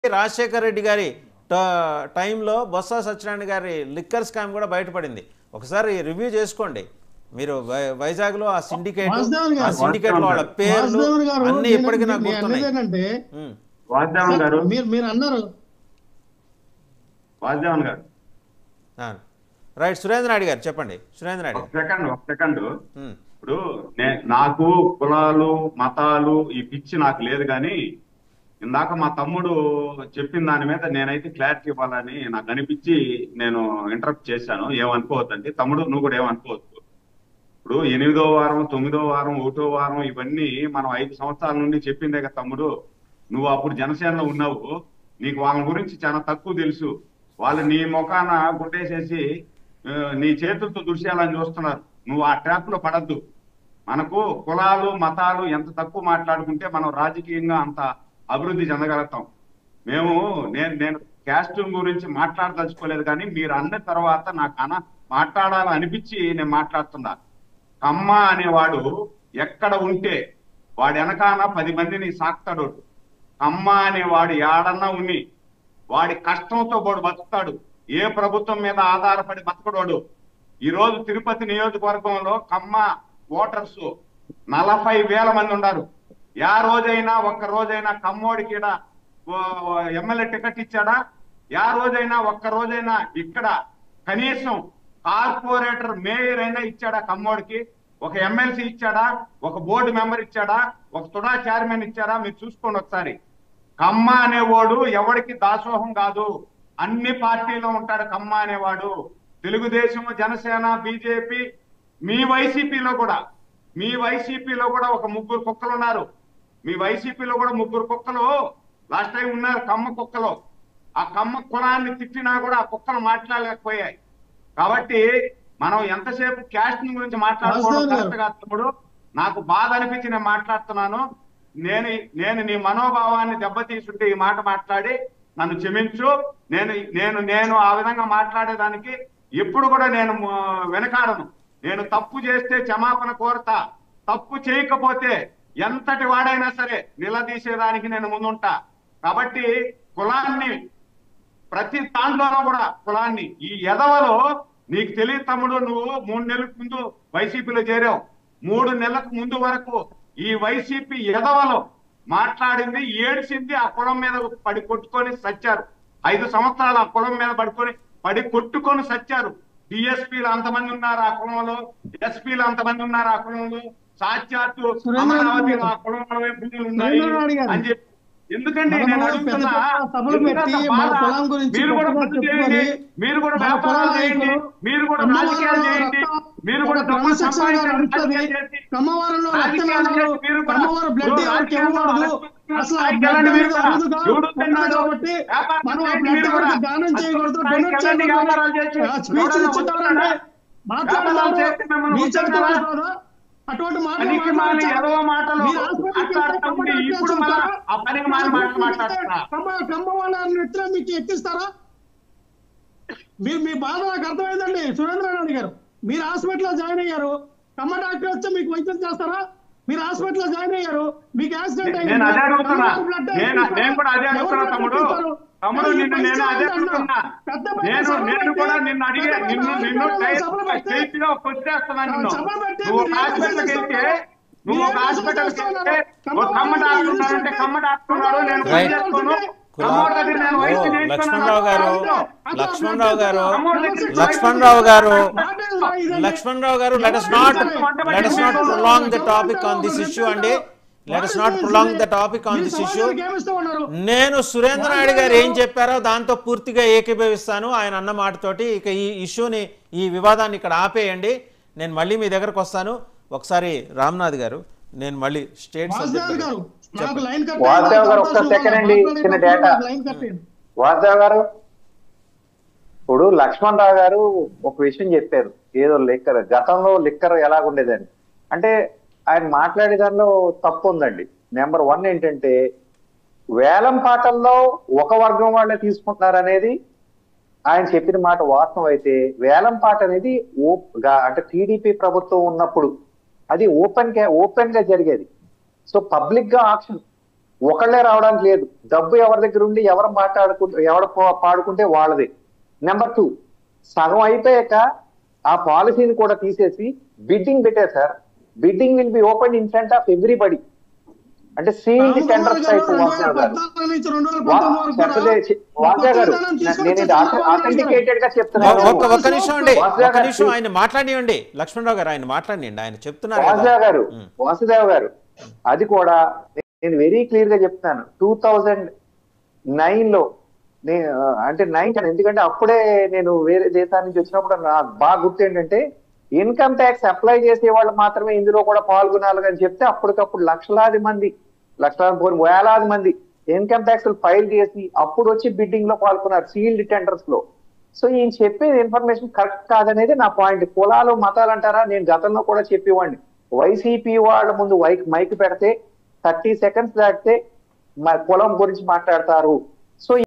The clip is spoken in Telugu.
రాజశేఖర్ రెడ్డి గారి ట- టైంలో బొత్స సత్యనారాయణ గారి లిక్కర్ స్కామ్ కూడా బయటపడింది ఒకసారి రివ్యూ చేసుకోండి మీరు వై- వైజాగ్లో ఆ సిండికేట్ వాసుదేవన్ ఆ గారు. సిండికేట్ వాళ్ళ పేర్లు వాసుదేవన్ గారు అన్ని నేను- ఇప్పటికీ నాకు నేను గుర్తున్నాయి అనేది ఏంటంటే ఉమ్, వాసుదేవన్ గారు మీరు మీరు అన్నారు వాసుదేవన్ గారు ఆ. రైట్ సురేంద్ర నాయుడు గారు చెప్పండి సురేంద్ర నాయుడు ఒక గారు సెకండ్ ఒక సెకండ్ ఉమ్, ఇప్పుడు నే- నాకు కులాలు మతాలు ఈ పిచ్చి నాకు లేదు కానీ ఇందాక మా తమ్ముడు చెప్పిన దాని మీద నేనైతే క్లారిటీ ఇవ్వాలని నాకు అనిపించి నేను ఇంటరప్ట్ చేశాను ఏమనుకోవద్దండి తమ్ముడు నువ్వు కూడా ఏమనుకోవద్దు ఇప్పుడు ఎనిమిదో వారం తొమ్మిదో వారం ఒకటో వారం ఇవన్నీ మనం ఐదు సంవత్సరాల నుండి చెప్పిందే కదా తమ్ముడు నువ్వు అప్పుడు జనసేనలో ఉన్నావు నీకు వాళ్ళ గురించి చాలా తక్కువ తెలుసు వాళ్ళు నీ ముఖాన గుడ్డేసేసి ఆ, నీ చేతులతో దుర్చేయాలని చూస్తున్నారు నువ్వు ఆ ట్రాప్ లో పడద్దు మనకు కులాలు మతాలు ఎంత తక్కువ మాట్లాడుకుంటే మనం రాజకీయంగా అంత అభివృద్ధి చెందగలుగుతాం మేము నేను నేను క్యాస్ట్ గురించి మాట్లాడదలుచుకోలేదు కానీ మీరు అన్న తర్వాత నాకు అన మాట్లాడాలని అనిపించి నేను మాట్లాడుతున్నా కమ్మ అనేవాడు ఎక్కడ ఉంటే వాడి వెనకాన పది మందిని సాక్తాడు కమ్మ అనేవాడు ఏడన్నా ఉన్ని వాడి కష్టంతో వాడు బతుకుతాడు ఏ ప్రభుత్వం మీద ఆధారపడి బతకడోడు ఈ రోజు తిరుపతి నియోజకవర్గంలో కమ్మ ఓటర్స్ నలభై వేల మంది ఉన్నారు యా రోజైనా ఒక్క రోజైనా కమ్మోడికి ఈడ, ఓ, ఓ, ఎమ్మెల్యే టికెట్ ఇచ్చాడా యా రోజైనా ఒక్క రోజైనా ఇక్కడ కనీసం కార్పొరేటర్ మేయర్ అయినా ఇచ్చాడా కమ్మోడికి ఒక ఎమ్మెల్సీ ఇచ్చాడా ఒక బోర్డు మెంబర్ ఇచ్చాడా ఒక తుడా చైర్మన్ ఇచ్చాడా మీరు చూసుకోండి ఒకసారి కమ్మ అనేవాడు ఎవడికి దాసోహం కాదు అన్ని పార్టీలో ఉంటాడు కమ్మ అనేవాడు తెలుగుదేశం జనసేన బీజేపీ మీ వైసీపీలో కూడా మీ వైసీపీలో కూడా ఒక ముగ్గురు కుక్కలు ఉన్నారు మీ వైసీపీలో కూడా ముగ్గురు కుక్కలు లాస్ట్ టైం ఉన్నారు కమ్మ కుక్కలు ఆ కమ్మ కులాన్ని తిట్టినా కూడా ఆ కుక్కలు మాట్లాడలేకపోయాయి కాబట్టి మనం ఎంతసేపు క్యాస్ట్ గురించి మాట్లాడుకోవడం వాసుదేవ్ గారు. కరెక్ట్ కాదు తమ్ముడు నాకు బాధ అనిపించి నేను మాట్లాడుతున్నాను నేను నేను నీ మనోభావాన్ని దెబ్బతీసుంటే ఈ మాట మాట్లాడి నన్ను క్షమించు నేను నేను నేను ఆ విధంగా మాట్లాడేదానికి ఎప్పుడు కూడా నేను ఆ, వెనకాడను నేను తప్పు చేస్తే క్షమాపణ కోరతా తప్పు చేయకపోతే ఎంతటి వాడైనా సరే నిలదీసేదానికి నేను ముందుంటా కాబట్టి కులాన్ని ప్రతి దాంట్లోనూ కూడా కులాన్ని ఈ ఎదవలో నీకు తెలియదు తమ్ముడు నువ్వు మూడు నెలలకు ముందు వైసీపీలో చేరావు మూడు నెలలకు ముందు వరకు ఈ వైసీపీ ఎదవలో మాట్లాడింది ఏడ్చింది ఆ కులం మీద పడి కొట్టుకొని సచ్చారు ఐదు సంవత్సరాలు ఆ కులం మీద పడుకొని పడి కొట్టుకొని సచ్చారు డిఎస్పీలు అంతమంది ఉన్నారు ఆ కులంలో ఎస్పీలు అంతమంది ఉన్నారు ఆ కులంలో సాక్షాత్తు సురేంద్ర అమరావతిలో ఆ కులంలో భూములు ఉన్నాయి సురేంద్ర గారు. అని చెప్పి ఎందుకండి మనము నేను పెద్ద అడుగుతున్నా పెద్ద సభలు ఎందుకంత పెట్టి బాధ? మన కులం గురించి మీరు కూడా గొప్పగా పనులు చెప్పుకొని, చేయండి మీరు కూడా మన వ్యాపారాలు కుల చేయండి నాయకులు, మీరు కూడా కమ్మవారిలో రాజకీయాలు చేయండి రక్తం, మీరు కూడా ఒక డబ్బులు క్రమశిక్షణగా సంపాదించండి, నడుస్తుంది. రాజకీయాలు చేసి కమ్మవారిలో రాజకీయాలు రక్తనాళాలు, చేసి మీరు కూడా కమ్మవారి బ్లడ్ ఇప్పుడు ఎవరికి రాజకీయాల్లో ఇవ్వకూడదు రాజకీయాల్లో అసలు ఆ స్థాయికి బ్లడ్ వెళ్ళండి మీరు అనేది కూడా. అరుదుగా ఎవడు ఉన్నది తిన్నాడు? కాబట్టి వ్యాపారం మనం ఆ చేయండి బ్లడ్ మీరు కూడా. ఎవరికి దానం చేయకూడదు స్థాయికి డొనేట్ వెళ్ళండి, చేయకూడదు వ్యాపారాలు చేసి. స్పీచ్ ఎవడన్నా ఇచ్చేటప్పుడంటే వస్తున్నాడా? వ్యాపారాలు చేసి మాట్లాడతారు మిమ్మల్ని మీ చేతితో వస్తున్నాడా? వస్తుందా? అటువంటి మాటలు పనికి మాలి మాట్లాడచ్చా? ఎదవ మాటలు మీరు హాస్పిటల్కి వెళ్తే మాట్లాడుతూ కమ్మ ఉంటే డాక్టర్ ఇప్పుడు మళ్ళా చెప్తారా? ఆ పనికి మాలి మాటలు మాట్లాడుతున్నా కమ్మ కమ్మ వాళ్ళని ఎట్లా మీకు ఎక్కిస్తారా మీరు మీ బాధ నాకు అర్థమైందండి సురేంద్ర నాయుడు గారు మీరు హాస్పిటల్లో జాయిన్ అయ్యారు కమ్మ డాక్టర్ వస్తే మీకు వైద్యం చేస్తారా మీరు హాస్పిటల్లో జాయిన్ అయ్యారు మీకు యాక్సిడెంట్ అయ్యింది. నేను అదే అడుగుతున్నా కమ్మ బ్లడ్ టెస్ట్ నేను చేస్తారా? నేను కూడా అదే ఎవరు అడుగుతున్నా బ్లడ్ తమ్ముడు చేస్తారు? తమ్ముడు ఈ నిన్ను నేను పరిస్థితి అదే ఏంటన్నా? అడుగుతున్నా పెద్ద పెద్ద నేను సభలు నేను పెట్టి, కూడా నిన్ను అడిగే పెద్ద పెద్ద నిన్ను నిన్ను హాస్పిటల్లో సభలు పెట్టి, స్టేట్ లో వచ్చేస్తున్నా నిన్ను సభలు పెట్టి నువ్వు మీరు ఒక ఏం హాస్పిటల్కి చేస్తున్నారు? వెళ్తే నువ్వు ఒక మీరు ఏం హాస్పిటల్కి చేస్తున్నారు? వెళ్తే ఒక కమ్మ డాక్టర్ ఉన్నాడంటే కమ్మ డాక్టర్ ఉన్నాడు నేను Right. పని చేసుకోను కులా- కమ్మోడి దగ్గర నేను ఓ, వైద్యం చేయించుకున్నాను. లక్ష్మణరావు గారు లక్ష్మణరావు గారు కమ్మోడి దగ్గర లక్ష్మణరావు గారు ఇదండి. Lakshmanarao garu let us not let us not prolong the topic on this issue అండి let us not prolong the topic on this issue నేను సురేంద్ర నాయుడు గారు ఏం చెప్పారో దాంతో పూర్తిగా ఏకీభవిస్తాను ఆయన అన్న మాటతోటి ఇక ఈ ఇష్యూని ఈ వివాదాన్ని ఇక్కడ ఆపేయండి నేను మళ్ళీ మీ దగ్గరకు వస్తాను ఒకసారి రామ్నాథ్ గారు నేను మళ్ళీ స్టేట్ వాసుదేవ్ గారు నాకు లైన్ కట్ వాసుదేవ్ గారు ఒక్క second అండి, చిన్న data. లైన్ కట్టేయండి వాసుదేవ్ గారు ఇప్పుడు లక్ష్మణ్ రావు గారు ఒక విషయం చెప్పారు ఏదో లిక్కర్ గతంలో లిక్కర్ ఎలాగుండేదని అంటే ఆయన మాట్లాడే దానిలో తప్పు ఉందండి నెంబర్ వన్ ఏంటంటే వేలం పాటల్లో ఒక వర్గం వాళ్ళే తీసుకుంటున్నారు అనేది ఆయన చెప్పిన మాట వాస్తవం అయితే వేలం పాట అనేది ఓ- గా- అంటే టీడీపీ ప్రభుత్వం ఉన్నప్పుడు అది ఓపెన్ గా ఓపెన్ గా జరిగేది సో పబ్లిక్ గా ఆప్షన్ ఒకళ్ళే రావడానికి లేదు డబ్బు ఎవరి దగ్గర ఉండి ఎవరు మాట్లాడుకుంటే ఎవరు పా- పాడుకుంటే వాళ్ళది నెంబర్ టూ సగం అయిపోయాక ఆ పాలసీని కూడా తీసేసి బిడ్డింగ్ పెట్టారు sir bidding will be open in front of everybody అంటే sealed tenders type Vasana garu వాసా గారు నేను ఇది ఆథెంటికేటెడ్ గా చెప్తున్నాను ఒక్క ఒక్క నిమిషం అండి వాసుదేవ్ ఒక్క గారు, నిమిషం ఆయన మాట్లాడియండి లక్ష్మణరావు గారు ఆయన మాట్లాడియండి ఆయన చెప్తున్నారు కదా. వాసుదేవ్ గారు ఉమ్. వాసుదేవ్ గారు అది కూడా నేను వెరీ క్లియర్ గా చెప్తాను టూ థౌజండ్ నైన్ లో నేను అంటే నైన్ ఎందుకంటే అప్పుడే నేను వేరే దేశాల నుంచి వచ్చినప్పుడు నాకు బాగా గుర్తు ఏంటంటే ఇన్కమ్ ట్యాక్స్ అప్లై చేసే వాళ్ళు మాత్రమే ఇందులో కూడా పాల్గొనాలి అని చెప్తే అప్పటికప్పుడు లక్షలాది మంది లక్షలాది పోనీ వేలాది మంది ఇన్కమ్ ట్యాక్స్ ఫైల్ చేసి అప్పుడు వచ్చి బిడ్డింగ్ లో పాల్గొన్నారు సీల్డ్ టెండర్స్ లో సో ఈయన చెప్పేది ఇన్ఫర్మేషన్ కరెక్ట్ కాదనేది నా పాయింట్ కులాలు మతాలు అంటారా నేను గతంలో కూడా చెప్పేవాడిని వైసీపీ వాళ్ళ ముందు వైక్ మైక్ పెడితే థర్టీ సెకండ్స్ దాటితే మ- కులం గురించి మాట్లాడతారు సో